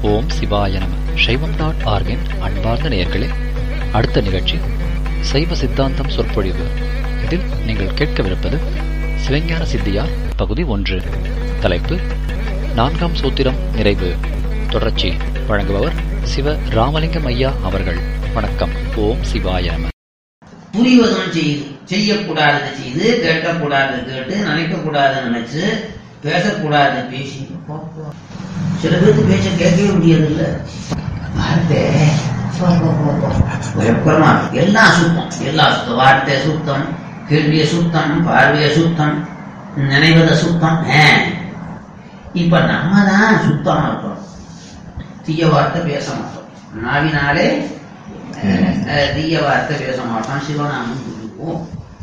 ஓம் சிவாய நம சைவம் டாட் ஆர்கின் அன்பார்ந்த நேயர்களே அடுத்த நிகழ்ச்சி சைவ சித்தாந்தம் சொற்பொழிவு இதில் நீங்கள் கேட்கவிருப்பது சிவஞான சித்தியார் பகுதி ஒன்று தலைப்பு நான்காம் சூத்திரம் நிறைவு தொடர்ச்சி வழங்குபவர் சிவ ராமலிங்கம் ஐயா அவர்கள் வணக்கம் ஓம் சிவாய நம புரிவதும் செய்து செய்யக்கூடாதது செய்து கேட்கக்கூடாது கேட்டு நினைக்கக்கூடாது நினைச்சு பேசக்கூடாது பேசி போ, போ. சில பேருக்கு பேச்ச கேட்கவே முடியாது இல்ல வார்த்தை போ, போ, போ, போ. பயங்கரமா இருக்கு. எல்லாம் சுத்தம் எல்லாம் சுத்தம் வார்த்தை சுத்தம் கேள்விய சுத்தம் பார்வைய சுத்தம் நினைவத சுத்தம் ஆ. இப்ப நம்ம தான் சுத்தமா இருக்கோம் தீய வார்த்தை பேச மாட்டோம் நாவினாலே அஹ், தீய வார்த்தை பேச மாட்டோம் சிவநாமம் சொல்லுவோம்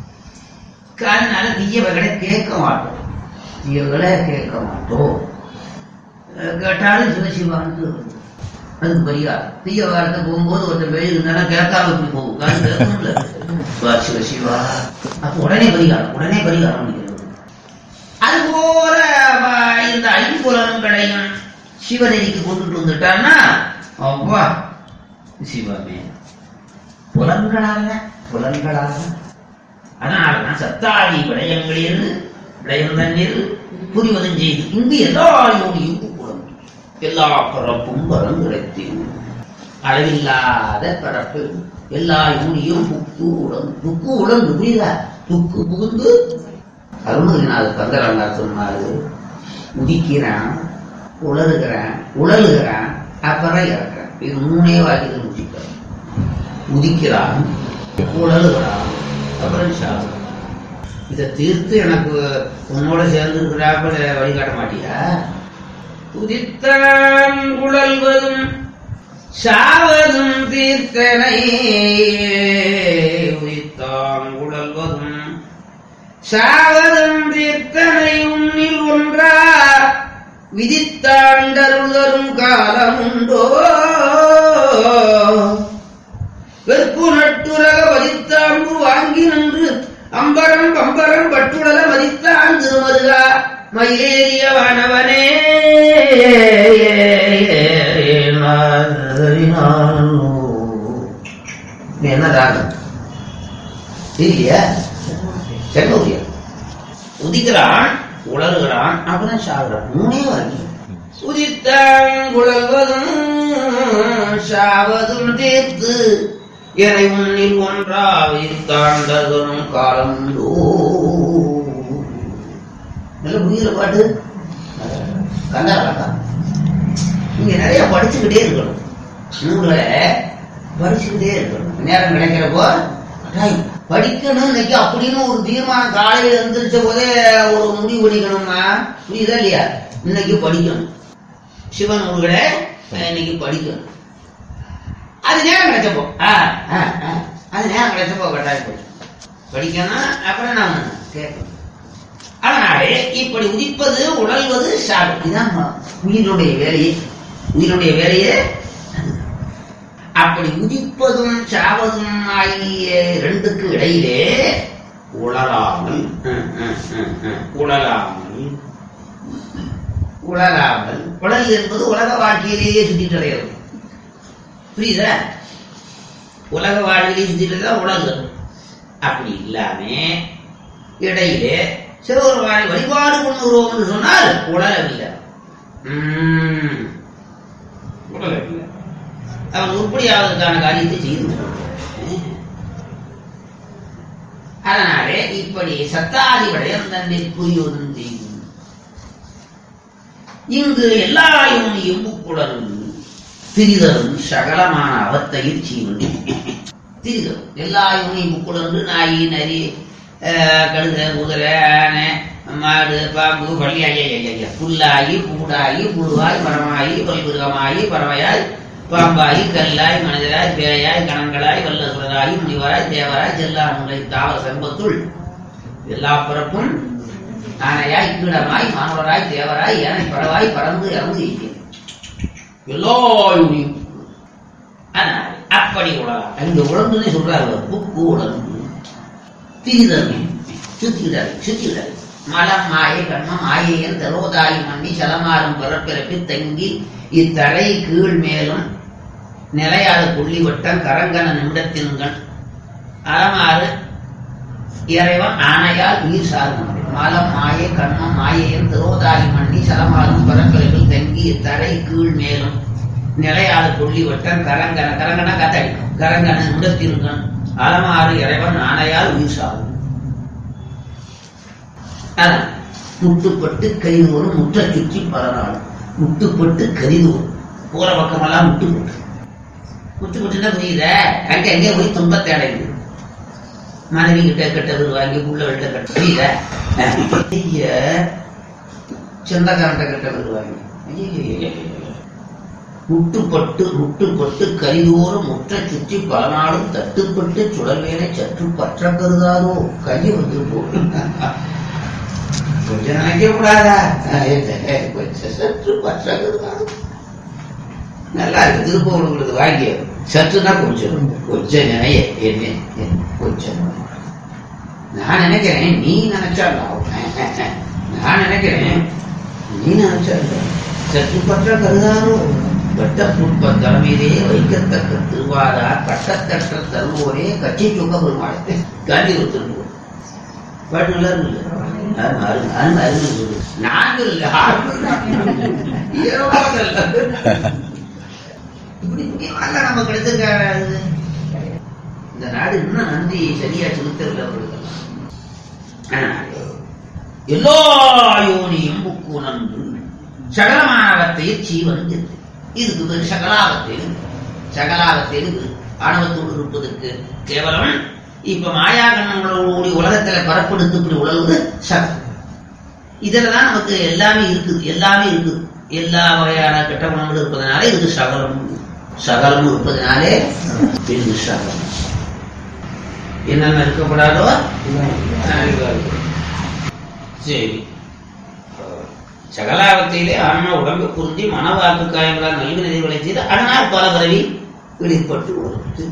அதனால தீயவர்களை கேட்க மாட்டோம் தீயவர்களை கேட்க மாட்டோம் அஹ், கேட்டாலும் சிவசிவான்னு சொல்லுவோம். அதுக்கு பரிகாரம் தீய வார்த்தை போகும்போது ஒருத்தர் பேர் இருந்தாலும் கேட்காம இப்படி போகும் காரணம் கேட்கணும்ல சிவா சிவ சிவா அப்ப உடனே பரிகாரம் உடனே பரிகாரம் பண்ணிக்கிறது அதுபோல வ- இந்த ஐம்புலன்களையும் சிவநெறிக்கு கொண்டுட்டு வந்துட்டான்னா அவ்வா சிவமே புலன்களாக புலன்களாக அதனாலதான் சத்தாதி விடயங்களில் விடயம் தண்ணீர் புரிவதும் செய்து இங்கு எல்லா யோனியும் புலம் எல்லா பிறப்பும் வரம் கிடைத்தேன் அளவில்லாத பிறப்பு எல்லா யூனியும் புக்கு உடம்பு புக்கு உடம்பு புரியுதா புக்கு புகுந்து அருணகிரிநாத கந்தரங்கா சொன்னாரு உதிக்கிறான் உளறுகிறான் உழலுகிறான் அப்புறம் இறக்கிறான் இது மூணே வாக்கியத்தில் முடிக்கிறான் உதிக்கிறான் உழலுகிறான் அப்புறம் சாகுறான் இதை தீர்த்து எனக்கு உன்னோட சேர்ந்து இருக்கிறாப்ப வழிகாட்ட மாட்டியா உதித்தான் உழல்வதும் சாவதும் தீர்த்தனை உதித்தான் உழல்வதும் சாவதும் தீர்த்தனை உன்னில் ஒன்றா விதித்தாண்டருளரும் காலமுண்டோ வெற்பு நட்டுரக வதித்தாம்பு வாங்கி நின்று அம்பரம் பம்பரம் பட்டுடல மதித்தான் திருமருகா மயிலேறிய வானவனே நீ என்ன ராகம் இல்லையா செங்கோடியா உதிக்கிறான் உலருகிறான் அப்புறம் சாகுறான் மூணே வாங்கி உதித்தாங்குழல்வதும் சாவதும் தீர்த்து எனை முன்னில் ஒன்றாவில் தாண்டதும் காலம் நல்ல புரியுற பாட்டு கண்டாரா நீங்க நிறைய படிச்சுக்கிட்டே இருக்கணும் நூல்களை படிச்சுக்கிட்டே இருக்கணும் நேரம் கிடைக்கிறப்போ டேய், படிக்கணும் இன்னைக்கு அப்படின்னு ஒரு தீர்மானம் காலையில எழுந்திரிச்ச போதே ஒரு முடிவு பண்ணிக்கணுமா புரியுதா இல்லையா இன்னைக்கு படிக்கணும் சிவன் நூல்களை அஹ், இன்னைக்கு படிக்கணும் அது நேரம் கிடைச்சப்போ ஆ, ஆ, ஆ. அது நேரம் கிடைச்சப்போ கட்டாயம் படிக்கணும் படிக்கணும் அப்புறம் நாம கேட்கணும் அதனாலே இப்படி உதிப்பது உழல்வது சாவு இதுதான் ம- உயிரினுடைய வேலையே உயிரினுடைய வேலையே அப்படி உதிப்பதும் சாவதும் ஆகிய ரெண்டுக்கு இடையிலே உளராமல் ம், ம், ம், ம், உளராமல் உலகாமல் உலகு என்பது உலக வாழ்க்கையிலேயே சுத்திட்டு அடைகிறது புரியுதா உலக வாழ்க்கையிலே சுத்திட்டு தான் உலகு அப்படி இல்லாம இடையிலே சிறுவர் வாழை வழிபாடு பண்ணுகிறோம் என்று சொன்னால் உலகமில்லை உம், உலகமில்லை அவன் உருப்படியாவதற்கான காரியத்தை செய்து கொண்டிருக்கிறான். அதனாலே இப்படி சத்தாதி விடயம் தன்னை புரிவதும் செய்யும் இங்கு எல்லா யோனியும் முக்குடரும் திரிதரும் சகலமான அவத்தையில் செய்வது திரிதரும் எல்லா யோனியும் முக்குடர்ந்து நாய் நரி அஹ், கழுதை குதிரை ஆனை மாடு பாம்பு பள்ளி ஐயா ஐயா புல்லாகி பூடாகி புழுவாய் மரமாகி பல்விருகமாகி பறவையாய் பாம்பாய் கல்லாய் மனிதராய் பேயாய் கணங்களாய் வல்லசுரராய் முனிவராய் தேவராய் செல்லாமுலை தாவர சம்பத்துள் எல்லா பிறப்பும் ஆனையாய் கீழமாய் மாணவராய் தேவராய் ஏனை பறவாய் பறந்து இறந்து இருக்கிறது எல்லா யூனியும் அதனால் அப்படி உலகம் அங்க உழந்துனே சொல்றாரு அவர். புக்கு உழந்து திரிதல் சுத்திடாரு சுத்திடாரு மலம் மாயை கண்மம் மாயையன் தரோதாயி மண்ணி சலமாறும் பிறப்பிறப்பி தங்கி இத்தரை கீழ் மேலும் நிலையாத புள்ளி வட்டம் கரங்கன நிமிடத்தின்கண் அறமாறு இறைவன் ஆணையால் உயிர் சார்ந்தது மலம் மாயை கண்மம் மாயையன் திரோதாயி மண்ணி சலமாறும் பிறப்பிறப்பில் தங்கி இத்தரை கீழ் மேலும் நிலையாத புள்ளி வட்டம் கரங்கன கரங்கன கத்தடிக்கும் கரங்கன நிமிடத்தின்கண் அறமாறு இறைவன் ஆணையால் உயிர் சார்ந்தது அதான் முட்டுப்பட்டு கரிதோறும் முற்ற சுற்றி பலநாள் முட்டுப்பட்டு கரிதோறும் போற பக்கமெல்லாம் முட்டுப்பட்டு முட்டுப்பட்டுன்னா புரியுத அங்க அங்கே போய் துன்பத்தை அடையுது மனைவி கிட்ட கெட்டது வாங்கி உள்ள வெட்ட கட்ட புரியுத ஐய, சொந்தக்காரன்ட்ட கெட்டது வாங்கி ஐயையையையைய. முட்டுப்பட்டு முட்டுப்பட்டு கரிதோறும் முற்ற சுற்றி பல நாளும் தட்டுப்பட்டு சுடர்வேலை சற்று பற்ற கருதாதோ கையை வந்து போட்டு கொஞ்சம் நினைக்க கூடாதா கொஞ்சம் சற்று பற்றாக்குறது நல்லா இருக்கு திருப்பவங்களுக்கு வாங்கிய சற்றுனா கொஞ்சம் கொஞ்சம் நினைய என்ன என்ன, கொஞ்சம் நான் நினைக்கிறேன் நீ நினைச்சா லாபம். நான் நினைக்கிறேன் நீ நினைச்சா லாபம். சற்று பற்ற கருதானோ வெட்ட புட்ப தலைமையிலே வைக்கத்தக்க திருவாரா கட்டத்தட்ட தருவோரே கட்சி சுக்க பெருமாள் காந்தி ஒருத்தர் பாட்டு நல்லா இருக்குல்ல அருமை, அருமை, அருமை, அருமை சொல்லு. நாங்க இல்ல, ஆறு இல்ல. ஏரோவாக இல்ல. இப்படி முக்கியமாக நம்ம கிடைச்சிருக்க இந்த நாடு இன்னும் நன்றி சரியா செலுத்தவில்லை அவர்களுக்கெல்லாம். ஆனால், எல்லா யோனியும் புக்கு நன்று சகலமானவத்தை சீவன் என்று. இதுக்கு பேர் சகலாவத்தில் சகலாவத்தில் ஆணவத்தோடு இருப்பதற்கு கேவலம் இப்ப மாயா கண்ணங்களோடு கூடி உலகத்துல பரப்படுத்து இப்படி உழல்வது சகலம் இதுலதான் நமக்கு எல்லாமே இருக்குது எல்லாமே இருக்குது எல்லா வகையான கெட்ட குணங்களும் இருப்பதனால இதுக்கு சகலம் சகலம் இருப்பதனாலே இது சகலம் என்னென்ன இருக்கக்கூடாதோ சரி சகலாவத்தையிலே ஆன்மா உடம்பு புரிஞ்சி மனவாக்கு காயங்களால் நல்வி நிதிகளை செய்து அதனால் பல பிறவி வெளிப்பட்டு உலகத்து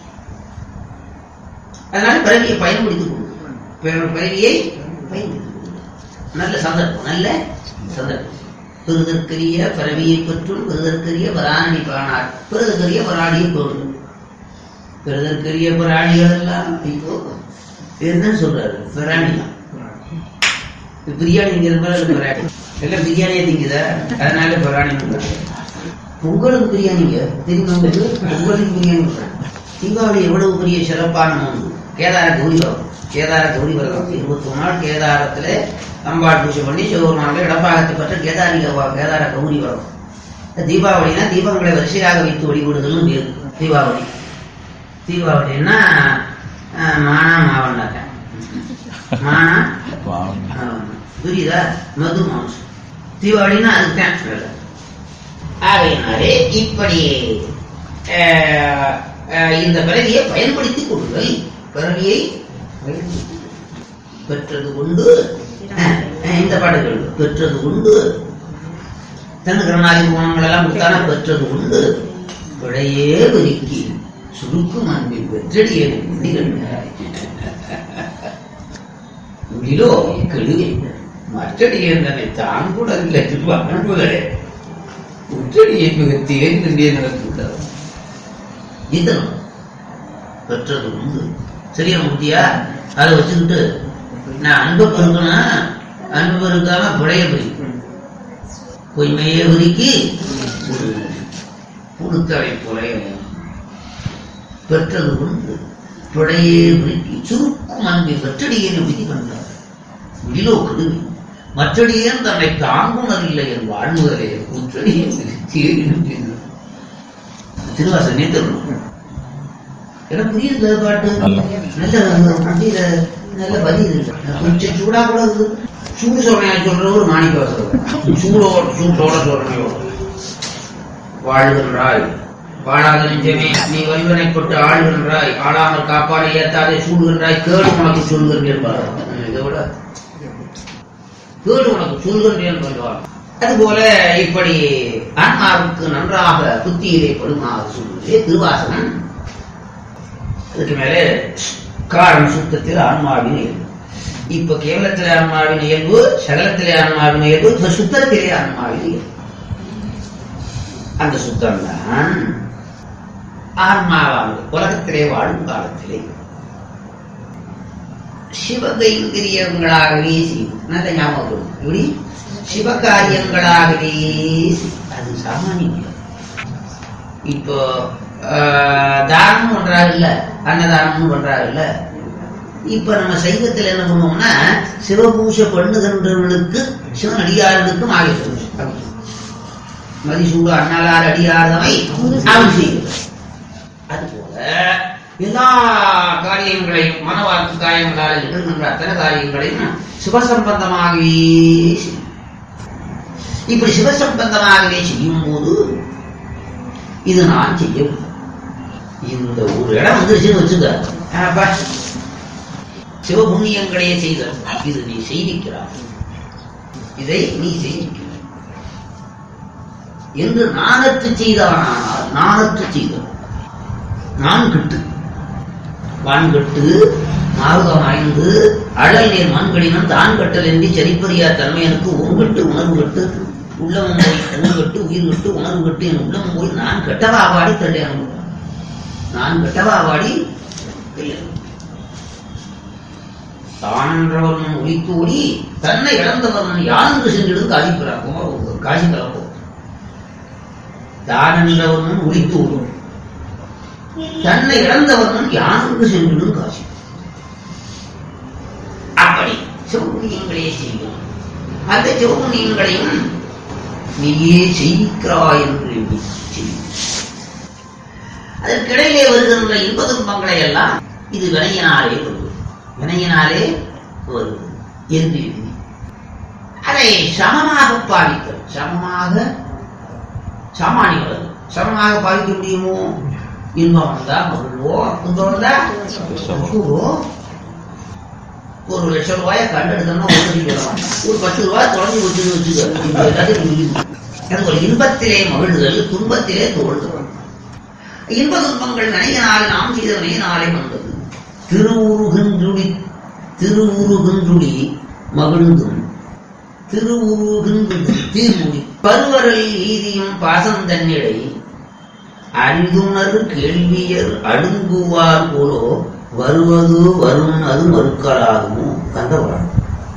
அதனால பிறவியை பயன்படுத்திக் கொள்ளும் பிற- பிறவியை பயன்படுத்திக் கொள்ளும் நல்ல சந்தர்ப்பம் நல்ல சந்தர்ப்பம் பெறுதற்கரிய பிறவியை பற்றும் பெறுதற்கரிய பராணி காணார் பெறுதற்கரிய பராணியை பொருள் பெறுதற்கரிய பிராணிகள் எல்லாம் இப்போ என்ன சொல்றாரு பிராணி தான் பிரியாணிங்கிற மாதிரி பிராணி எல்லாம் பிரியாணியே திங்குதா அதனால பிராணி பொங்கலுக்கு பிரியாணிங்க தெரியுமா உங்களுக்கு பொங்கலுக்கு பிரியாணி பண்றாங்க. தீபாவளி எவ்வளவு பெரிய சிறப்பான ஒன்று கேதார கௌரி வரும் கேதார கௌரி வரும் இருபத்தி ஒரு நாள் கேதாரத்துல அம்பாள் பூஜை பண்ணி சிவபெருமானில் இடப்பாகத்தை பற்ற கேதாரி கவா- கேதார கௌரி வரும் தீபாவளினா தீபங்களை வரிசையாக வைத்து வழிபடுதலும் வேறு தீபாவளி தீபாவளின்னா அஹ், மானா மாவன்னாக்க மானா மாவன்னா. புரியுதா மது மாம்சம் தீபாவளின்னா அதுதான் வேலை. ஆகையினாலே இப்படி அஹ், அஹ், இந்த பிறவியை பயன்படுத்திக் கொள்ளுங்கள் பிறவியை பயன்படுத்திக் கொள்ளுங்கள். பெற்றது கொண்டு அஹ், அஹ், இந்த பாடல்கள் பெற்றது கொண்டு தன்னுகரணாதி குணங்கள் எல்லாம் கொடுத்தானா பெற்றது கொண்டு விடையே ஒதுக்கி சுருக்கும் அன்பின் பெற்றடியே உள்ளிலோ கெழுவே மற்றடியே தன்னை தான் கூட இல்லை அன்புகளே உற்றடியை மிக தேர்ந்தே நடந்துள்ளது இதனம் பெற்றது உண்டு சரியா முட்டியா அதை வச்சுக்கிட்டு நான் அன்பு பெருக்கணும் அன்பு பெருக்காம பிழைய பிரிக்கும் பொய்மையே உருக்கி புழுத்தலை புலைய பெற்றது உண்டு பிழையே உருக்கி சுருக்கும் அன்பை பெற்றடியேன் விதி கண்டார் விடிலோ கெடுவி மற்றடியேன் தன்னை தாங்குணரில்லை என் வாழ்முதலே குற்றடியேன் தேடினும் திருவாசனே தரணும் எனக்கு புரியுது இந்த பாட்டு நல்ல. நல்ல புரியுத நல்ல பதில் கொஞ்சம் சூடா கூட இருக்குது சூடு சொல்றேன் சொல்றவர் மாணிக்க வாசகர் சூடோட சூட்டோட சொல்றேன் வாழ்கின்றாய் வாழாத நெஞ்சமே நீ வலிவனை கொண்டு ஆளுகின்றாய் ஆளாமல் காப்பாடு ஏத்தாதே சூடுகின்றாய் கேடு உனக்கு சொல்கின்றேன் பாரு. இதை விட கேடு உனக்கு சொல்கின்றேன் சொல்வார் அதுபோல இப்படி ஆன்மாவுக்கு நன்றாக புத்தியிலே படுமாக சொல்வதே திருவாசகன் அதுக்கு மேலே காரண சுத்தத்தில் ஆன்மாவின் இயல்பு. இப்ப கேவலத்திலே ஆன்மாவின் இயல்பு சகலத்திலே ஆன்மாவின் இயல்பு இப்ப சுத்தத்திலே ஆன்மாவின் இயல்பு அந்த சுத்தம் தான் ஆன்மாவானது உலகத்திலே வாழும் காலத்திலே சிவகைங்கரியங்களாகவே செய்யும் நல்ல ஞாபகம் இருக்கும். எப்படி சிவகாரியங்களாகவே செய்யும். அது சாமானியம் இல்லை. இப்போ ஆஹ், தானம் பண்றாரு இல்ல அன்னதானம் பண்றாரு இல்ல இப்ப நம்ம சைவத்துல என்ன பண்ணுவோம்னா சிவபூஷை பண்ணுகின்றவர்களுக்கு சிவனடியார்களுக்கும் ஆகிய மதிசூடு அண்ணலார் அடியார்தமை அவன் செய்கிறார் அதுபோல எல்லா காரியங்களையும் மனவாக்கு காரியங்களால் நிகழ்கின்ற அத்தனை காரியங்களையும் சிவசம்பந்தமாகவே செய்யும் இப்படி சிவசம்பந்தமாகவே செய்யும் போது இது நான் செய்ய இந்த ஒரு இடம் வந்துருச்சுன்னு வச்சுக்க அப்பா, சிவபுண்ணியங்களையே செய்த இது நீ செய்திக்கிறாய் இதை நீ செய்திக்கிறாய் என்று நாணத்து செய்தவனானால் நாணத்து செய்தவன் நான் கெட்டு வான் கெட்டு மாறுதம் ஆய்ந்து அழல் நீர் மண்கடினம் தான் கட்டல் என்று சரிப்பறியா தன்மையனுக்கு உங்கட்டு உணர்வு கட்டு உள்ளமும் போய் உணர்வு கட்டு உயிர் கட்டு உணர்வு கட்டு என் உள்ளமும் போய் நான் கெட்டவா வாடி தள்ளி அனுப்புகிறேன் நான் கெட்டவா வாடி இல்லை தானன்றவன் ஒழித்து ஓடி தன்னை இழந்தவன் யாருக்கு சென்றிடும் காசி பிறக்கும் காசி கலப்போம் தானன்றவன் ஒழித்து ஓடும் தன்னை இழந்தவன் யாருக்கு சென்றிடும் காசி அப்படி சிவபுண்ணியங்களே செய்யும் அந்த சிவபுண்ணியங்களையும் நீயே செய்கிறாய் என்று எண்ணி செய்யும் அதற்கிடையிலே வருகின்ற இன்ப துன்பங்களை எல்லாம் இது வினையினாலே வருவது வினையினாலே வருவது என்று எண்ணி அதை சமமாக பாவித்தல் சமமாக சாமானிய வருது சமமாக பாவிக்க முடியுமோ இன்பம் வந்தா மகிழ்வோ துன்பம் வந்தா சுகமோ? ஒரு லட்சம் ரூபாய கண்டெடுத்தோம்னா ஒரு கோடி வரலாம் ஒரு பத்து ரூபாய் தொலைஞ்சு வச்சுன்னு வச்சுக்க இப்ப எல்லாத்தையும் முடியுது அது ஒரு இன்பத்திலே மகிழ்தல் துன்பத்திலே தோழ்தல் இன்ப துன்பங்கள் நினையினால் நாம் செய்த வினையினாலே வந்தது திருவுருகின்றுடி திருவுருகின்றுடி மகிழ்ந்தும் திருவுருகின்றுடி தீர்முடி பருவரல் ஈதியும் பாசம் தன்னிடை அறிந்துணர் கேள்வியர் அடுங்குவார் போலோ வருவது வரும் அது மறுக்கலாகுமோ கந்தபுராணம்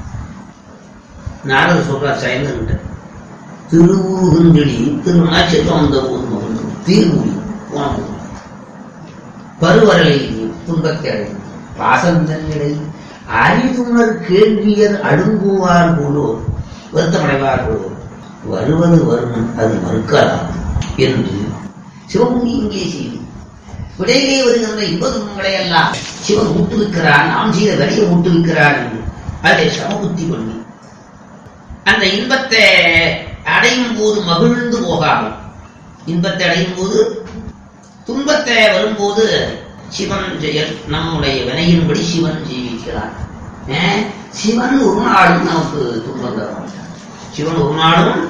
நாரதர் சொல்றார் சைந்தன்கிட்ட திருவுருகின்றி திருமணா செல்வம் வந்த ஊர் மகிழ்ந்து தீர்முடி உனக்கு பருவரலை துன்பத்தை அடைந்து பாசந்தன்னிடை அறிதுணர் கேள்வியர் அடுங்குவார் போலோ வருத்தமடைவார் போலோ வருவது வரும் அது மறுக்கலாம் என்று சிவமுனி இங்கே செய்து விடையிலே வருகின்ற இன்ப துன்பங்களை எல்லாம் சிவன் ஊட்டுவிக்கிறான் நாம் செய்த வரியை ஊட்டுவிக்கிறான் என்று அதை சமபுத்தி பண்ணி அந்த இன்பத்தை அடையும் போது மகிழ்ந்து போகாமல் இன்பத்தை அடையும் போது துன்பத்தை வரும்போது சிவன் செயல் நம்முடைய வினையின்படி சிவன் ஜீவிக்கிறான் ஏன்? சிவன் ஒரு நாளும் நமக்கு துன்பம் தர மாட்டான் சிவன் ஒரு நாளும்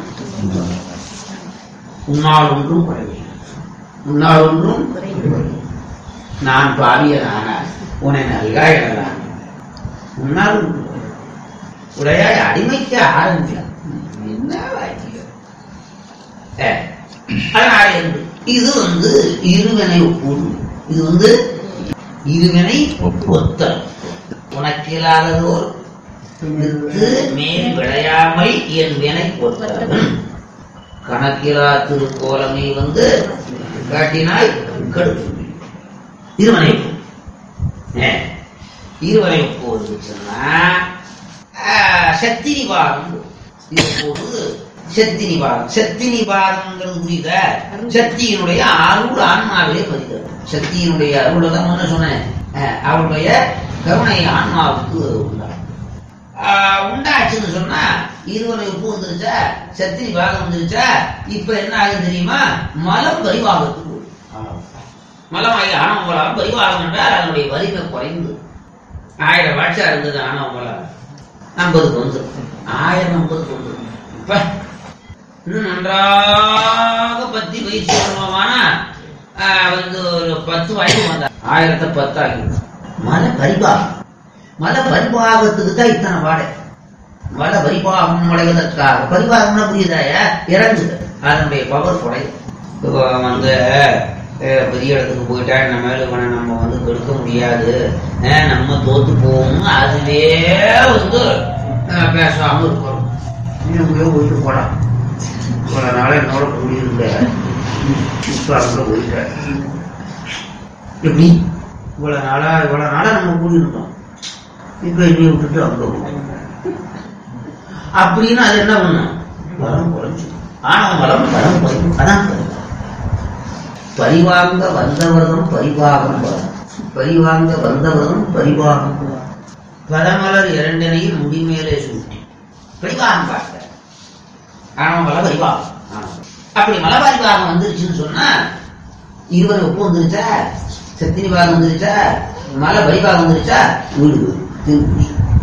உன்னால் ஒன்றும் குறைவில்லை உன்னால் ஒன்றும் நான் பாவியனான உன்னை நல்காய் எனலாம் உன்னால் ஒன்றும் குறைவில்லை. உடையாய் அடிமைக்க ஆரம்பிக்கலாம் என்ன வாக்கியம் ஏ, அதனால என்று இது வந்து இருவினை ஒப்புடு இது வந்து இருவினை ஒத்தல் உனக்கு இல்லாததோர் வித்து மேல் விளையாமல் என் வினை ஒத்தவன் கணக்கிலா திருக்கோலமை வந்து காட்டினாய் கடுப்பு இருவனை ஒப்பு. ஏ, இருவனை ஒப்புவது சொன்னா ஆஹ், சக்தி நிவாரணம் இப்போது சக்தி நிவாரணம் சக்தி நிவாரணங்கிறது புரியுத சக்தியினுடைய அருள் ஆன்மாவிலே பதிதல் சக்தியினுடைய அருள் தான் முன்ன சொன்னேன் ஆஹ், அவளுடைய கருணை ஆன்மாவுக்கு உண்டாகும் ஆஹ், உண்டாச்சுன்னு சொன்னா இருவரை உப்பு வந்துருச்சா சக்தி பாகம் வந்துருச்சா இப்ப என்ன ஆகுது தெரியுமா மலம் பரிவாகத்துக்கு வரும். மலமாகி ஆணவமலம் பரிவாகம் என்றால் அதனுடைய வலிமை குறைந்து ஆயிரம் வாட்சா இருந்தது ஆணவமலம் ஐம்பதுக்கு வந்து ஆயிரம் ஐம்பதுக்கு வந்து இப்ப இன்னும் நன்றாக பத்தி பயிற்சி பண்ணுவோமானா ஆஹ், வந்து ஒரு பத்து வயது வந்தா ஆயிரத்தை பத்தாகி மலை பரிபாகம் மல பரிபாகத்துக்கு தான் இத்தனை பாடை மல பரிபாகம் அடைவதற்காக பரிபாகம்னா புரியுதாயா இறங்கு அதனுடைய பவர் குறையும் இப்போ வந்து அஹ், பெரிய இடத்துக்கு போயிட்டா நம்ம மேல இவனை நம்ம வந்து கெடுக்க முடியாது அஹ், நம்ம தோத்து போவோம் அதுவே வந்து அஹ், பேசாம இருக்கிறோம் இன்னும் எங்கேயோ போயிட்டு போலாம் இவ்வளவு நாளா என்னோட கூடியிருந்த இப்ப அங்க போயிட்டேன் எப்படி இவ்வளவு நாளா இவ்வளவு நாளா நம்ம கூடியிருந்தோம் இப்ப என்னைய விட்டுட்டு அங்க போகும் அப்படின்னு அது என்ன பண்ணும் வரம் குறைஞ்சு ஆணவம் வளம் வரம் குறையும் அதான் குறையும். பரிவாங்க வந்தவரும் பரிபாகம் வரும் பரிவாங்க வந்தவரும் பரிபாகம் வரும். பரமலர் இரண்டனையும் முடிமேலே சூட்டி பரிவாகம் பார்க்க ஆணவம் மலை பரிவாகம் ஆணவம். அப்படி மலை பரிவாகம் வந்துருச்சுன்னு சொன்னா இருவர் ஒப்பு வந்துருச்சா சத்தினி பாகம் வந்துருச்சா மலை பரிவாகம் வந்துருச்சா வீடு திருப்பி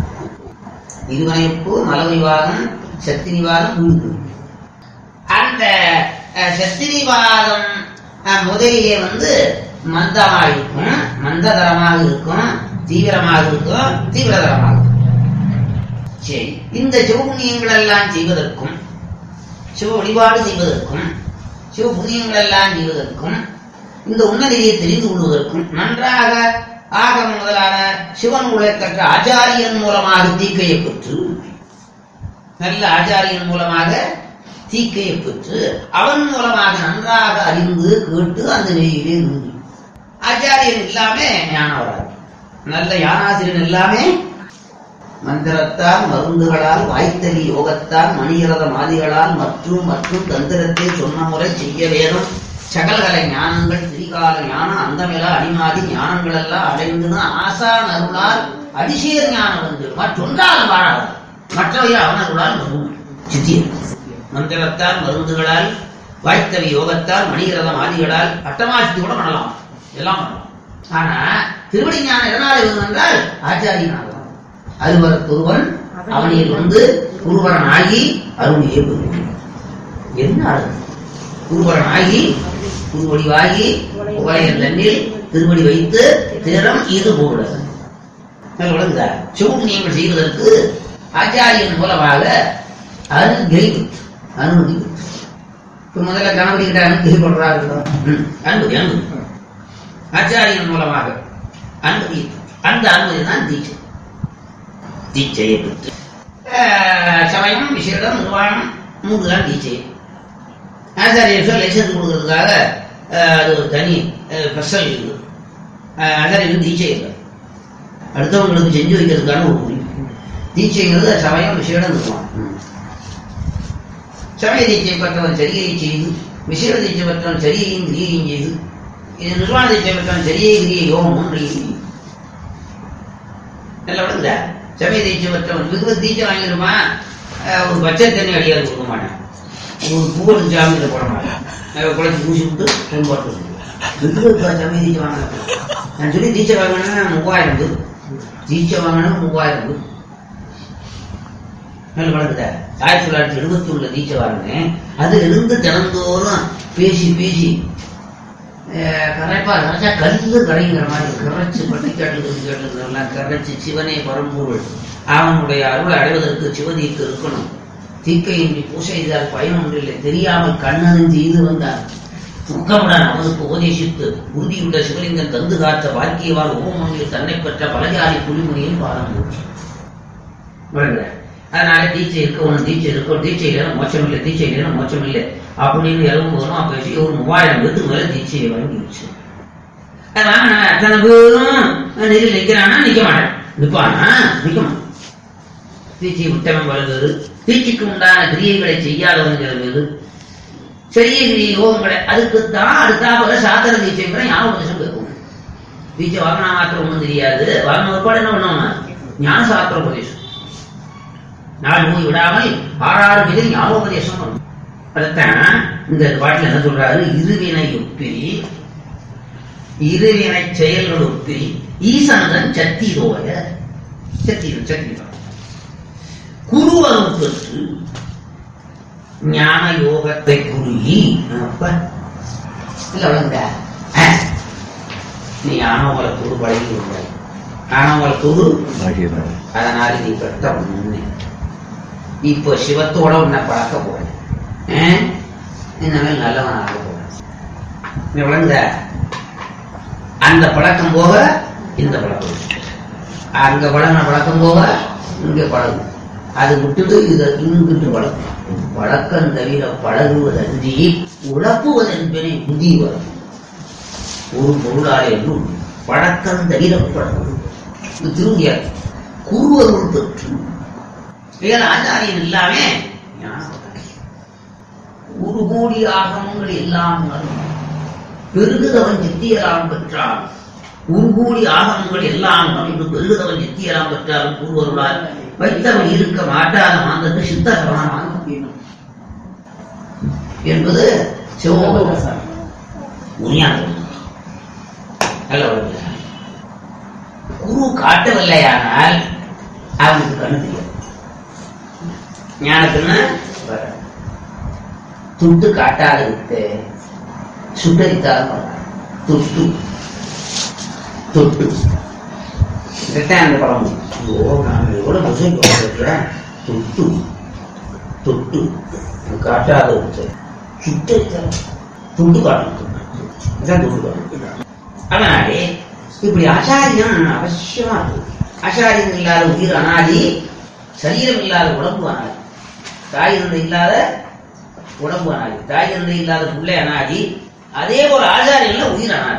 இருவனைப்பு மலவிவாகம் சத்தினிவாதம் வீடு அந்த அஹ், சத்தினிவாதம் அஹ், முதலிலே வந்து மந்தமா இருக்கும் மந்ததரமாக இருக்கும் தீவிரமாக இருக்கும் தீவிரதரமாக இருக்கும் சரி இந்த சிவபுண்ணியங்கள் எல்லாம் செய்வதற்கும் சிவ வழிபாடு செய்வதற்கும் சிவ புண்ணியங்கள் எல்லாம் செய்வதற்கும் இந்த உன்னதியை தெரிந்து கொள்வதற்கும் நன்றாக ஆகம் முதலான சிவன் உழைத்தக்க ஆச்சாரியன் மூலமாக தீக்கையை பெற்று நல்ல ஆச்சாரியன் மூலமாக தீக்கையை பெற்று அவன் மூலமாக நன்றாக அறிந்து கேட்டு அந்த நெய்யிலே இருந்து ஆச்சாரியன் இல்லாம ஞானம் வராது நல்ல ஞானாசிரியன் இல்லாமே மந்திரத்தால் மருந்துகளால் வாய்த்தலி யோகத்தால் மணிரத மாதிகளால் மற்றும் மற்றும் தந்திரத்தை சொன்ன முறை செய்ய வேணும் சகலகல ஞானங்கள் திரிகால ஞானம் அந்தமிலா அடிமாதி ஞானங்கள் எல்லாம் அடைந்துன்னு ஆசான் அருளால் அடிசேர் ஞானம் வந்து மற்றொன்றால் வாழாது மற்றவை அவனருளால் வரும் சித்தியம் மந்திரத்தால் மருந்துகளால் வாய்த்தவி யோகத்தால் மணிரதம் ஆதிகளால் அட்டமாசித்தி கூட பண்ணலாம் எல்லாம் பண்ணலாம் ஆனா திருவடி ஞானம் எதனால் இருக்கும் என்றால் ஆச்சாரியனாக அருவர் ஒருவன் அவனில் வந்து குருவரன் ஆகி அருளியே பெறுவான் என்ன அர்த்தம் குருவரன் ஆகி குருவடிவாகி உலகின் தண்ணில் திருவடி வைத்து திறம் இது போல விளங்குதா சிவபுண்ணியங்கள் செய்வதற்கு ஆச்சாரியன் மூலமாக அனுகிரி அனுமதி பெற்று. இப்ப முதல்ல கணபதி கிட்ட அனுமதி பண்றாரு அனுமதி அனுமதி ஆச்சாரியன் மூலமாக அனுமதி அந்த அனுமதி தான் தீட்சை தீட்சையை பெற்று அஹ், சமயம் விசேடம் நிர்வாணம் மூன்று தான் தீட்சை ஆச்சாரியர் சொல்ல லைசன்ஸ் கொடுக்கறதுக்காக அஹ், அது ஒரு தனி ஸ்பெஷல் இது அஹ், ஆச்சாரியருக்கு தீட்சை இல்லை அடுத்தவங்களுக்கு செஞ்சு வைக்கிறதுக்கான ஒரு குறிப்பு தீட்சைங்கிறது சமயம் விசேடம் நிர்வாணம் சமய தீட்சை பெற்றவன் சரியை செய்து விசேட தீட்சை பெற்றவன் சரியையும் கிரியையும் செய்து இது நிர்வாண தீட்சை பெற்றவன் சரியை கிரியை யோகம் மூன்றையும் செய்யும் நல்ல விடுங்க சமய தீட்சை பெற்றவன் விருது தீட்சை வாங்கிடுமா அஹ் ஒரு பச்சை தண்ணி அடியார் கொடுக்க மாட்டேன் ஒரு பூவல் ஜாமீனில் போட மாட்டேன் அஹ் குழந்தை பூசி விட்டு டைம் போட்டு விருதுக்கா சமய தீட்சை வாங்கினேன் நான் சொல்லி தீட்சை வாங்கினேன்னா மூவாயிரம் ரூபாய். தீட்சை வாங்கினா மூவாயிரம் ரூபாய். நல்ல வழங்குதா ஆயிரத்தி தொள்ளாயிரத்தி எழுபத்தி ஒண்ணுல தீட்சை வாங்கினேன் அதுல இருந்து தினந்தோறும் பேசி பேசி அஹ், கரைப்பா கரைச்சா கல்லு கரைங்கிற மாதிரி கரைச்சு பட்டிக்காட்டு எல்லாம் கரைச்சு சிவனே பரம்பொருள் அவனுடைய அருளை அடைவதற்கு சிவதீக்கு இருக்கணும் தீக்கையின்றி பூசை செய்தால் பயன் ஒன்றில்லை தெரியாமல் கண்ணனும் செய்து வந்தார் துக்கமுடன் அவனுக்கு உபதேசித்து உறுதியுள்ள சிவலிங்கன் தந்து காத்த வாக்கியவால் ஓமனில் தன்னை பெற்ற பலஜாதி புலிமுனியின் பாதம் போச்சு விளங்குதா? அதனால தீட்சை இருக்க ஒன்று தீட்சை இருக்கும் தீட்சை இல்லைன்னா மோட்சம் இல்லை தீட்சை இல்லைன்னா மோட்சம் இல்லை அப்படின்னு எழும்போதும் அப்ப பேசி ஒரு மூவாயிரம் பேருக்கு மேல தீட்சையை வாங்கி வச்சு அதனால நான் அத்தனை பேரும் நிதி நிக்கிறானா நிக்க மாட்டேன் நிப்பானா நிக்க மாட்டேன் தீட்சை விட்டவன் வருவது தீட்சைக்கு உண்டான கிரியைகளை செய்யாதவங்கிற வேறு பெரிய கிரிய யோகங்களை அதுக்குத்தான் அடுத்தாப்புல சாத்திர தீட்சைங்கிற ஞாபகம் கேட்கும் தீட்சை வாங்கினா மாத்திரம் ஒண்ணும் தெரியாது வாங்கின ஒருபாடு என்ன பண்ணுவோம் ஞான சாஸ்திர உபதேசம் நாலு நோய் விடாமல் ஆறாறு பேர் ஞாபகோபதேசம் பண்ணும் அதைத்தான் இந்த பாட்டில் என்ன சொல்றாரு இருவினை ஒப்பி இருவினை செயல்கள் ஒப்பி ஈசனதன் சத்திரோய சத்திரம் சத்திரம் குருவரும் பெற்று ஞான யோகத்தை குருகி அப்ப இல்ல வளர்ந்த நீ ஞானோகல குரு பழகி விடுவாய் ஆனவங்களை தொழு ஆகிறது அதனால நீ கட்ட ஒண்ணு இப்போ சிவத்தோட உன்னை பழக்க போறேன் இனிமேல் நல்லவன் ஆக போறேன் நீ விளங்குத அந்த பழக்கம் போக இந்த பழக்கம் அங்க பழகின பழக்கம் போக இங்க பழகும் அது விட்டுட்டு இதை இங்கிட்டு பழக்கம் பழக்கம் தவிர பழகுவதன்றி உழப்புவதென்பனை புதி வரும் ஒரு பொருளாலே என்றும் பழக்கம் தவிர பழகும் இது திரும்பியார் குருவருள் பெற்று வேற ஆச்சாரியன் இல்லாம ஞானப்பட்டார். ஒரு கோடி ஆகமங்கள் எல்லாம் உணரும். பெருகுதவன் சித்தியலாம் பெற்றான் ஒரு கோடி ஆகமங்கள் எல்லாம் உணர்ந்து பெருகுதவன் சித்தியலாம் பெற்றாலும் கூறுவருளால் வைத்தவன் இருக்க மாட்டாத மாந்தற்கு சித்த சரணமாக வேண்டும் என்பது சிவபோகம் உண்மையான நல்ல ஒரு குரு காட்டவில்லையானால் அவனுக்கு கண்ணு தெரியாது ஞானத்துன்னு வராது. துட்டு காட்டாத விட்டு சுட்டரித்தாலும் வராது. துட்டு தொட்டு இதைத்தான் அந்த படம் ஐயோ நான் எவ்வளவு முஸ்லிம் இருக்கிறேன் தொட்டு தொட்டு இது காட்டாத விட்டு சுட்டரித்தாலும் துண்டு காட்டணும் இதான் துண்டு காட்டணும் அதனாலே இப்படி ஆச்சாரியம் அவசியமா இருக்கு ஆச்சாரியம் இல்லாத உயிர் அனாதி சரீரம் இல்லாத உடம்பு அனாதி தாய் தந்தை இல்லாத உடம்பு அனாதி தாய் தந்தை இல்லாத பிள்ளை அனாதி அதே போல ஆச்சாரியன்ல உயிர் அனாதி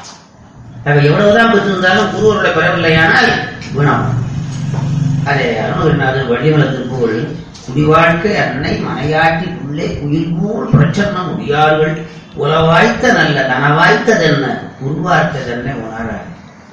அவ எவ்வளவுதான் பெற்றிருந்தாலும் குருவருடைய பெறவில்லையானால் குணம் அதே அருணகிரிநாதர் வள்ளிமல திருப்புகள் குடிவாழ்க்கை அன்னை மனையாட்டி புள்ளே குயில் போல் பிரச்சன்ன முடியார்கள் உறவாய்த்த நல்ல தனவாய்த்ததென்ன உருவார்த்ததென்ன உணரார்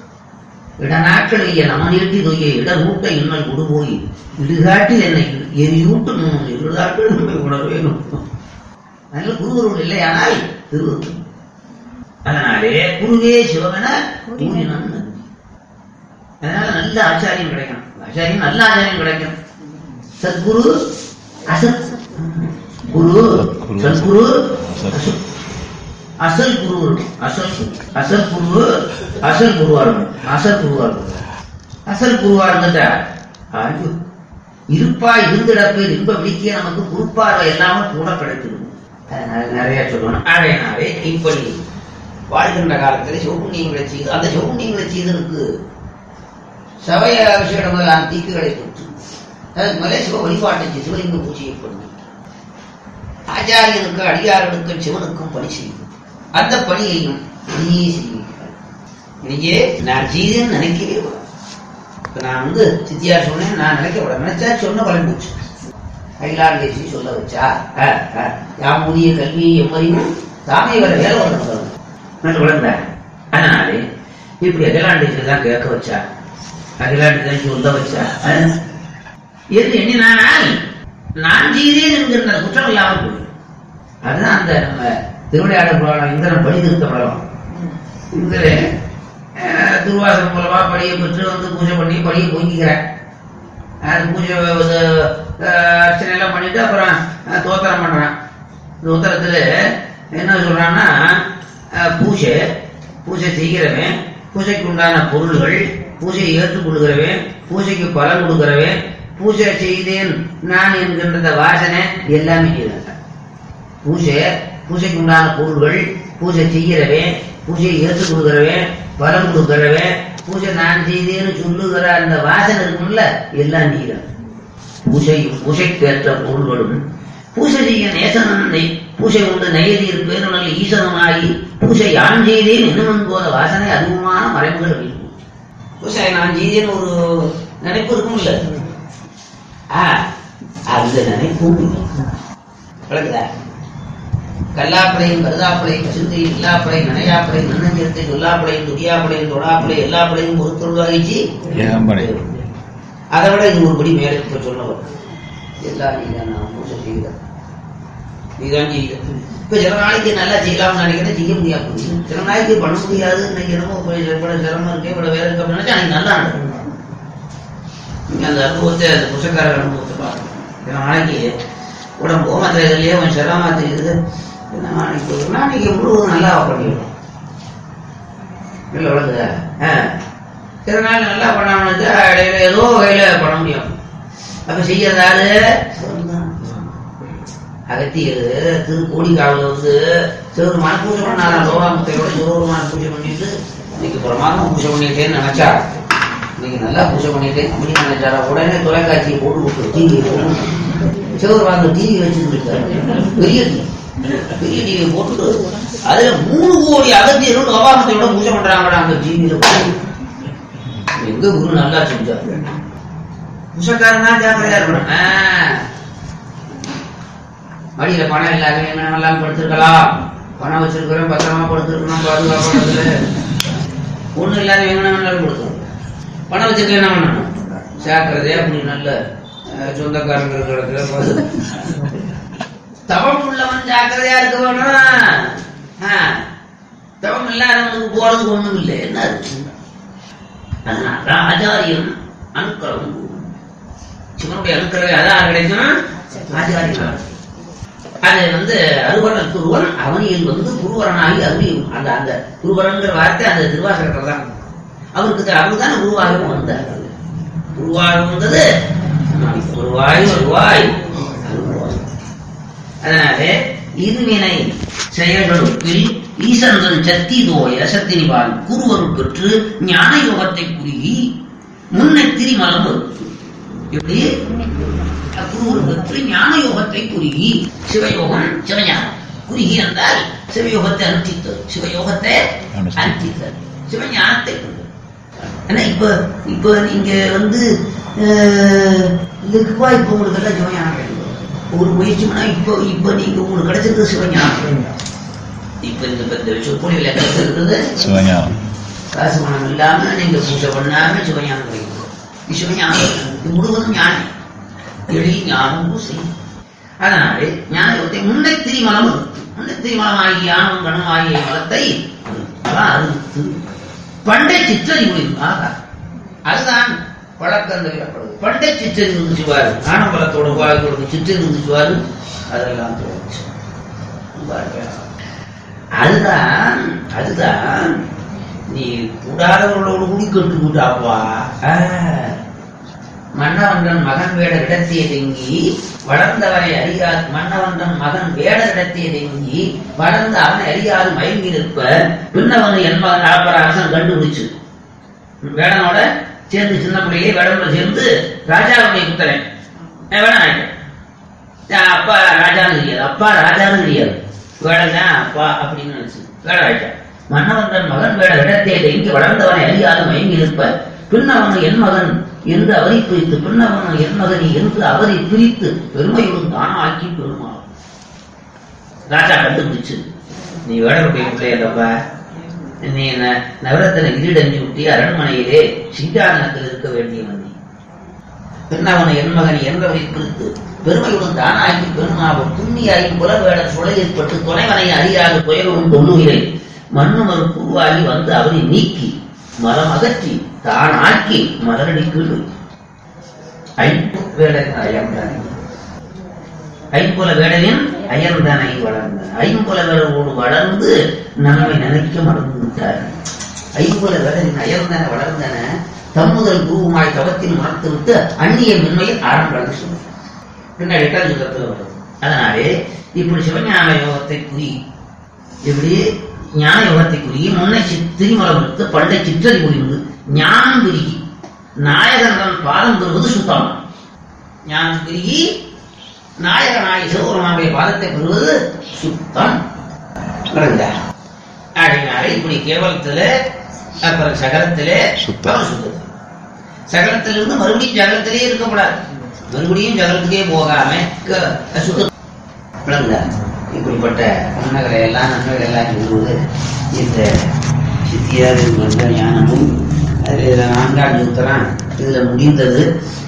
இடநாட்களிய நமநீட்டி தொய்ய இடரூட்ட இன்னல் குடுபோய் இடுகாட்டில் என்னை எரியூட்டு முன் இருளாட்கள் நம்மை உணர்வேனும் நல்ல குருவருள் இல்லையானால் திருவருள் அதனாலே குருவே சிவமென கூறினான் நந்தி. அதனால நல்ல ஆச்சாரியம் கிடைக்கும் ஆச்சாரியம் நல்ல ஆச்சாரியம் கிடைக்கும் சத்குரு அசத் குரு சத்குரு அசத் அசல் குரு இருக்கும். அசல் குரு. அசல் குரு அசல் குருவா இருக்கும் அசல் குருவா இருக்கும் அசல் குருவா இருந்துட்டா ஐயோ இருப்பா இருந்திடப்பே இன்ப விழிக்க நமக்கு குறுப்பார்வை எல்லாமே கூட கிடைச்சிடும் அதனால நிறைய சொல்லணும் ஆகையினாலே இப்படி வாழ்கின்ற காலத்தில் சிவபுண்ணியங்களை செய்து அந்த சிவபுண்ணியங்களை செய்ததற்கு சபைய விஷயம் தீக்குகளை பெற்று அதுக்கு மேலே சிவ வழிபாட்டை செய்து சிவலிங்க பூஜையை பண்ணி ஆச்சாரியனுக்கு அடியார்களுக்கும் சிவனுக்கும் பணி செய்யும் அந்த பணியையும் நீயே செய்வீர்கள் நீயே நான் செய்தேன்னு நினைக்கவே கூடாது இப்ப நான் வந்து சித்தியார் சொன்னேன் நான் நினைக்க கூடாது நினைச்சா சொன்ன பலன் போச்சு அகிலாண்டேசி சொல்ல வச்சா அஹ், அஹ், யாம் ஊதிய கல்வி எம்மறியும் தாமே வர வேலை வரணும் நல்ல விளங்க அதனாலே இப்படி அகிலாண்டேசி தான் கேட்க வச்சா அகிலாண்டி தான் சொல்ல வச்சா அஹ், எது எண்ணினால் நான் செய்தேன் என்கிற குற்றம் இல்லாமல் போய் அதுதான் அந்த நம்ம திருவிளையாடல் புராணம் இந்திரன் படி திருத்தப்படலாம் இந்திரன் அஹ், துர்வாசன் மூலமா படியை பெற்று வந்து பூஜை பண்ணி படியை பொங்கிக்கிறேன் அது பூஜை இது, அஹ், அர்ச்சனை எல்லாம் பண்ணிட்டு அப்புறம் அஹ், தோத்திரம் பண்றான் தோத்திரத்துல என்ன சொல்றான்னா அஹ், பூஜை பூஜை செய்கிறவன் பூஜைக்கு உண்டான பொருள்கள் பூஜையை ஏற்றுக்கொள்கிறவன் பூஜைக்கு பலன் கொடுக்கிறவன் பூஜை செய்தேன் நான் என்கின்ற வாசனை எல்லாமே செய்தான் பூஜை பூஜைக்கு உண்டான பொருள்கள் பூஜை செய்கிறவன் பூஜையை ஏற்றுக்கொள்கிறவன் பலம் கொடுக்கிறவன் பூஜை நான் செய்தேன்னு சொல்லுகிற அந்த வாசனை இருக்கும்ல எல்லாம் நீதான் பூஜையும் பூஜைக்கேற்ற பொருள்களும் பூஜை செய்ய நேசனும் நெய் பூஜை உண்டு நெய்யதீர் பேருணல் ஈசனுமாகி பூஜை யான் செய்தேன் என்னும் போத வாசனை அதுவுமான மறைமுகள் இருக்கும் பூஜை நான் செய்தேன் ஒரு நினைப்பு இருக்கும் இல்ல ஆ, அந்த நினைப்பும் இருக்கும். விளக்குதா கல்லாப்படையும் கருதாப்படையும் சிந்தையும் இல்லாப்படையும் நனையாப்படையும் நன்னஞ்சத்தையும் சொல்லாப்படையும் துடியாப்படையும் தொடாப்படையும் எல்லாப்படையும் ஒரு தொழிலாகிச்சு ஏம்படை. அதை விட இது ஒரு படி மேலே இப்ப சொன்னவர் எல்லாம் நீதான் நான் பூஜை செய்த நீதான் செய்த இப்ப சில நாளைக்கு நல்லா செய்யலாம்னு நினைக்கிறேன் செய்ய முடியாது சில நாளைக்கு பண்ண முடியாது இன்னைக்கு என்னமோ போய் இவ்வளவு சிரமம் இருக்கு இவ்வளவு வேலை இருக்கு அப்படின்னு நினைச்சா அன்னைக்கு நல்லா நடக்கும் நீங்க அந்த அனுபவத்தை அந்த புஷக்கார அனுபவத்தை பாருங்க சில நாளைக்கு உடம்பு மற்ற இதுலயே கொஞ்சம் சிரமமா தெரியுது என்ன நாளைக்கு ஒரு நாளைக்கு முழுவதும் நல்லா பண்ணிவிடும் இல்லை விளங்குதா ஆ. இதனால நல்லா பண்ணாம இடையில ஏதோ வகையில பண்ண முடியும் அப்ப செய்யறதாரு அகத்தியர் திரு கோடிக்காவில் வந்து சிவருமான பூஜை பண்ணாராம் லோகாமுத்தையோட சிவருமான பூஜை பண்ணிட்டு இன்னைக்கு பிரமாதம் பூஜை பண்ணிட்டேன்னு நினைச்சா இன்னைக்கு நல்லா பூஜை பண்ணிட்டேன் அப்படின்னு நினைச்சாரா உடனே தொலைக்காட்சியை போட்டு கொடுத்து டிவி சிவருமான டிவி வச்சுருக்காரு பெரிய டிவி பெரிய டிவியை போட்டு அதுல மூணு கோடி அகத்தியரும் லோகாமுத்தையோட பூஜை பண்றாங்கடா அந்த டிவியில எங்க குரு நல்லா செஞ்சாரு புஷக்காரனா ஜாக்கிரதையா இருக்கணும் ஆ. மடியில பணம் இல்லாத எல்லாம் படுத்திருக்கலாம் பணம் வச்சிருக்கிறோம் பத்திரமா படுத்திருக்கணும் பாதுகாப்பா படுத்து ஒண்ணு இல்லாத எங்கனாலும் கொடுத்துரும் பணம் வச்சிருக்க என்ன பண்ணணும் ஜாக்கிரதையா அப்படி நல்ல அஹ், சொந்தக்காரங்க இருக்கிற இடத்துல பாது- தவம் உள்ளவன் ஜாக்கிரதையா இருக்க வேணும் ஆ. தவம் இல்லாதவனுக்கு போறதுக்கு ஒண்ணும் இல்லை என்ன இருக்கு அதனால ஆச்சாரியம் அனுக்கிரகம் சிவனுடைய அனுக்கிரகம் அதான் கிடைக்கும் ஆச்சாரியம் அது வந்து அருவரன் குருவன் அவனியில் வந்து குருவரனாகி அருளியும் அந்த அந்த குருவரன்கிற வார்த்தை அந்த திருவாசகத்தில் தான் அவருக்கு அவர் தானே குருவாகவும் வந்தார் குருவாக வந்தது குருவாய் வருவாய் அருள்வாய். அதனாலே இருவினை செயல்களுக்கில் ஈசந்தன் சக்தி தோய சத்தினிவான் குருவருள் பெற்று ஞான யோகத்தை குறுகி முன்னெத்திரி மலம் வரும் எப்படி குருவருள் பெற்று ஞான யோகத்தை குறுகி சிவயோகம் சிவஞானம் குறுகி என்றால் சிவயோகத்தை அனுஷ்டித்தது சிவயோகத்தை அனுஷ்டித்தது சிவஞானத்தை கொண்டு ஆனா இப்ப இப்ப நீங்க வந்து அஹ், இதுக்குவா இப்ப உங்களுக்கு எல்லாம் சிவஞானம் வேண்டும் ஒரு முயற்சி பண்ணா இப்ப இப்ப நீங்க உங்களுக்கு கிடைச்சிருக்கிறது சிவஞானம் இப்ப இந்த இந்த சொற்பொழிவில் கிடைச்சிருக்கிறது சிவஞானம் காசு பணம் இல்லாம நீங்க பூஜை பண்ணாம சிவஞானம் கிடைக்கும் இது சிவஞானம் இது முழுவதும் ஞானம் எளிய ஞானம் பூசை அதனாலே ஞானத்தை முன்னை திரிமலம் முன்னை திரிமலம் ஆகிய ஞானம் கணம் ஆகிய மலத்தை அதான் அறுத்து பண்டை சிற்றறிவு ஆகா அதுதான் பழக்கம் சொல்லப்படுது பண்டை சிற்றறிவு இருந்துச்சுவாரு ஆனம்பலத்தோட வாழ்க்கையோட சிற்றறிவு இருந்துச்சுவாரு அதெல்லாம் தோணுச்சு அதுதான் அதுதான் நீ கூடாதவர்களோடு கூடி கட்டு கூட்டாப்பா மன்னவன்றன் மகன் வேட இடத்திய தெங்கி வளர்ந்தவரை அறியாது மன்னவன்றன் மகன் வேட இடத்திய தெங்கி வளர்ந்த அவனை அறியாது மயங்கி நிற்ப பின்னவன் என் மகன் அளப்பராசன் கண்டுபிடிச்சு வேடனோட சேர்ந்து சின்ன பிள்ளையே வேடனோட சேர்ந்து ராஜாவுடைய புத்தரன் வேடம் ஆயிட்டேன் என் அப்பா ராஜான்னு தெரியாது அப்பா ராஜான்னு தெரியாது வேடம் தான் அப்பா அப்படின்னு நினைச்சு வேடம் ஆயிட்டான் மன்னவந்தன் மகன் வேட இடத்தை இங்கு வளர்ந்தவனை அறியாது மயங்கி நிற்ப பின்னவன் என் மகன் என்று அவரை பிரித்து பின்னவன் என் மகனி என்று அவரை பிரித்து பெருமையுடன் தானாக்கி பெருமா ராஜா கண்டுபிடிச்சு நீ வேடனுடைய பிள்ளையல்லப்பா நீ ந- நவரத்தன கிரீடஞ்சி விட்டி அரண்மனையிலே சிங்காதனத்தில் இருக்க வேண்டியவன் நீ பின்னவனை என் மகன் என்றவரை பிரித்து பெருமையுடன் தானாகி பெருமாவும் புண்ணியாகி புலவேட சுழை ஏற்பட்டு துணைவனை அறியாது துயரும் தொழுகிறேன் மண்ணு மறு உருவாகி வந்து அவரை நீக்கி மரம் அகற்றி தான் ஆக்கி மலரடி கீழ் ஐந்து வேடன் அயம்தானே ஐம்புல வேடனின் அயர்ந்தனை வளர்ந்தான் ஐம்புல வேடனோடு வளர்ந்து நம்மை நினைக்க மறந்து விட்டார் ஐம்புல வேடனின் அயர்ந்தன வளர்ந்தன தம்முதல் குருவுமாய் தவத்தில் மறந்து விட்டு அந்நிய மின்மையில் ஆரம்பம் சொன்னார் பின்னாடி எட்டாம் யுகத்தில் வருது அதனாலே இப்படி சிவஞான யோகத்தை குறி இப்படி ஞான யோகத்தை குறி முன்னை சி- திரிமலம் எடுத்து பண்டை சிற்றறி புரிந்து ஞானம் பெருகி நாயகன் பாதம் பெறுவது சுத்தம் ஞானம் பெருகி நாயகனாகி சிவபெருமானுடைய பாதத்தை பெறுவது சுத்தம் விளங்குதா? அப்படின்னாலே இப்படி கேவலத்துல அப்புறம் சகலத்திலே சுத்தம். அவன் சுத்தம் சகலத்திலிருந்து மறுபடியும் ஜகலத்திலே இருக்கக்கூடாது மறுபடியும் ஜகலத்துக்கே போகாம க- சுத்தம் விளங்குதா? இப்படிப்பட்ட நன்மைகளை எல்லாம் நன்மைகளை எல்லாம் சொல்வது இந்த சித்தியார் என்ற ஞானமும் அதில் நான்காம் யுத்தரம் இதுல முடிந்தது